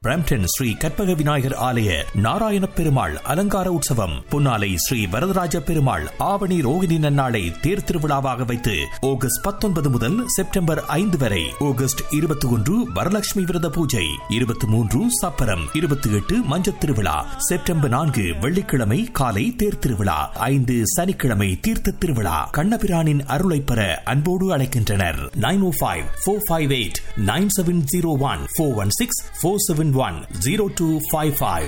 Brampton Sri கற்பக விநாயகர் ஆலய நாராயண பெருமாள் அலங்கார உற்சவம் புன்னாலை ஸ்ரீ வரதராஜ பெருமாள் ஆவணி ரோகிணி நன்னாளை தேர் திருவிழாவாக வைத்து ஆகஸ்ட் பத்தொன்பது முதல் செப்டம்பர் ஐந்து வரை ஆகஸ்ட் இருபத்தி ஒன்று வரலட்சுமி விரத பூஜை இருபத்தி மூன்று சப்பரம் இருபத்தி எட்டு மஞ்சத் திருவிழா செப்டம்பர் நான்கு வெள்ளிக்கிழமை காலை தேர் திருவிழா ஐந்து சனிக்கிழமை தீர்த்த திருவிழா கண்ணபிரானின் அருளை பெற அன்போடு அழைக்கின்றனர் nine o five four five eight nine seven zero one four one six four seven one zero two five five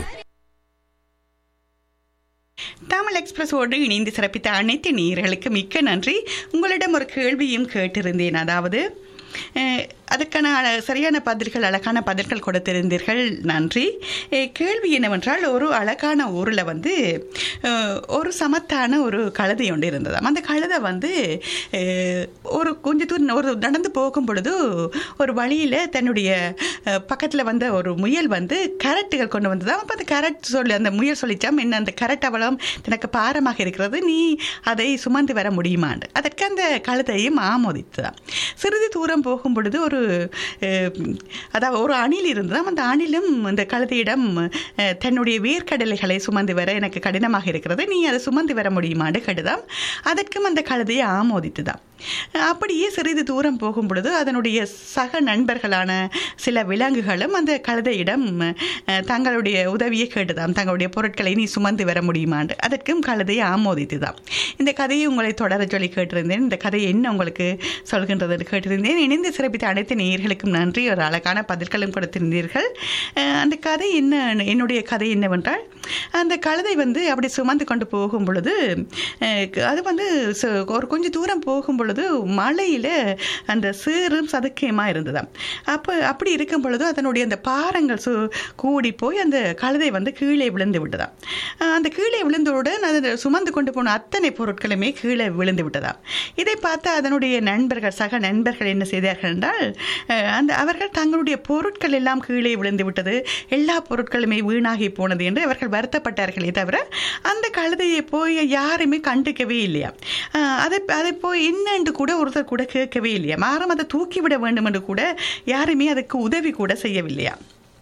Tamil எக்ஸ்பிரஸோடு இணைந்து சிறப்பித்த அனைத்து நேயர்களுக்கு மிக்க நன்றி உங்களிடம் ஒரு கேள்வியும் கேட்டிருந்தேன் அதாவது அஹ், அதுக்கான அழ- சரியான பதில்கள் அழகான பதில்கள் கொடுத்திருந்தீர்கள் நன்றி அஹ், கேள்வி என்னவென்றால் ஒரு அழகான ஊரில் வந்து அஹ், ஒரு சமத்தான ஒரு கழுதை ஒன்று இருந்ததாம் அந்த கழுதை வந்து அஹ், ஒரு கொஞ்ச தூரம் ஒரு நடந்து போகும் பொழுது ஒரு வழியில் தன்னுடைய பக்கத்தில் வந்த ஒரு முயல் வந்து கரட்டுகள் கொண்டு வந்ததாம் அப்போ அந்த கரட் சொல்லி அந்த முயல் சொல்லிச்சாம் என்ன அந்த கரட் அவலம் எனக்கு பாரமாக இருக்கிறது நீ அதை சுமந்து வர முடியுமாண்டு அதற்கு அந்த கழுதையும் ஆமோதித்ததாம் சிறிது தூரம் போகும் பொழுது ஒரு அஹ், அதாவது ஒரு அணில் இருந்ததாம் அந்த அணிலும் அந்த கழுதையிடம் அஹ், தன்னுடைய வேர்க்கடலைகளை சுமந்து வர எனக்கு கடினமாக இருக்கிறது நீ அதை சுமந்து வர முடியுமாண்டு கடுதாம் அதற்கும் அந்த கழுதையை ஆமோதித்துதாம் அப்படியே சிறிது தூரம் போகும் பொழுது அதனுடைய சக நண்பர்களான சில விலங்குகளும் அந்த கழுதையிடம் அஹ், தங்களுடைய உதவியை கேட்டுதாம் தங்களுடைய பொருட்களை நீ சுமந்து வர முடியுமாண்டு அதற்கும் கழுதையை ஆமோதித்துதாம் இந்த கதையை உங்களை தொடர சொல்லி கேட்டிருந்தேன் இந்த கதை என்ன உங்களுக்கு சொல்கின்றது கேட்டிருந்தேன் இணைந்து சிறப்பித்த அனைத்து நேயர்களுக்கும் நன்றி ஒரு அழகான பதில்களும் கொடுத்திருந்தீர்கள் அஹ், அந்த கதை என்ன என்னுடைய கதை என்னவென்றால் அந்த கழுதை வந்து அப்படி சுமந்து கொண்டு போகும் பொழுது அஹ், அது வந்து சு- ஒரு கொஞ்சம் தூரம் போகும் பொழுது மலையில் அந்த சேரும் சதுக்கியமாக இருந்ததாம் அப்போ அப்படி இருக்கும் பொழுது அதனுடைய அந்த பாரங்கள் சு கூடி போய் அந்த கழுதை வந்து கீழே விழுந்து விட்டதாம் அஹ், அந்த கீழே விழுந்தவுடன் அது சுமந்து கொண்டு போன அத்தனை பொருட்களுமே கீழே விழுந்து விட்டதாம் இதை பார்த்து அதனுடைய நண்பர்கள் சக நண்பர்கள் என்ன செய்தார்கள் என்றால் அஹ், அந்த அவர்கள் தங்களுடைய பொருட்கள் எல்லாம் கீழே விழுந்து விட்டது எல்லா பொருட்களுமே வீணாகி போனது என்று அவர்கள் வருத்தப்பட்டார்களே தவிர அந்த கழுதையை போய் யாருமே கண்டுக்கவே இல்லையா அஹ், அதை அதை போய் என்னன்னு கூட ஒருத்தர் கூட கேட்கவே இல்லையா மாறம் அதை தூக்கிவிட வேண்டும் என்று கூட யாருமே அதுக்கு உதவி கூட செய்யவில்லையா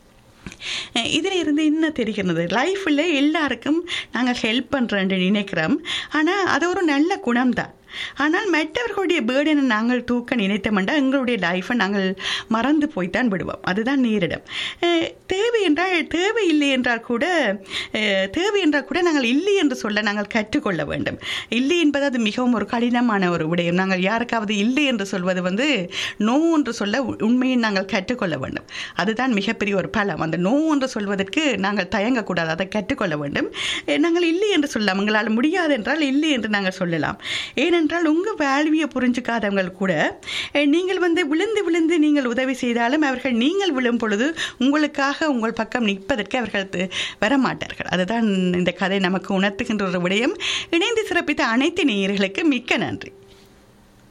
அஹ் இதில் இருந்து என்ன தெரிகிறது லைஃப்பில் எல்லாருக்கும் நாங்கள் ஹெல்ப் பண்ணுறேன்னு நினைக்கிறோம் ஆனால் அது ஒரு நல்ல குணம்தான் ஆனால் மற்றவர்களுடைய பேர்டனை நாங்கள் தூக்க நினைத்தோம்னா எங்களுடைய லைஃப்பை நாங்கள் மறந்து போய்த்தான் விடுவோம் அதுதான் நேரிடும் அஹ் தேவை என்றால் தேவை இல்லை என்றால் கூட அஹ் தேவை என்றால் கூட நாங்கள் இல்லை என்று சொல்ல நாங்கள் கற்றுக்கொள்ள வேண்டும் இல்லை என்பது அது மிகவும் ஒரு கடினமான ஒரு விடயம் நாங்கள் யாருக்காவது இல்லை என்று சொல்வது வந்து நோ என்று சொல்ல உ- உண்மையை நாங்கள் கற்றுக்கொள்ள வேண்டும் அதுதான் மிகப்பெரிய ஒரு பலம் அந்த நோ என்று சொல்வதற்கு நாங்கள் தயங்கக்கூடாது அதை கற்றுக்கொள்ள வேண்டும் அஹ் நாங்கள் இல்லை என்று சொல்லலாம் எங்களால் முடியாது என்றால் இல்லை என்று நாங்கள் சொல்லலாம் ஏனென்றால் உங்கள் வேல்வியை புரிஞ்சுக்காதவங்க கூட அஹ் நீங்கள் வந்து விழுந்து விழுந்து நீங்கள் உதவி செய்தாலும் அவர்கள் நீங்கள் விழும் பொழுது உங்களுக்காக உங்கள் பக்கம் நிற்பதற்கு அவர்கள் து- வரமாட்டார்கள் அதுதான் இந்த கதை நமக்கு உணர்த்துகின்ற ஒரு விடயம் இணைந்து சிறப்பித்த அனைத்து நேயர்களுக்கு மிக்க நன்றி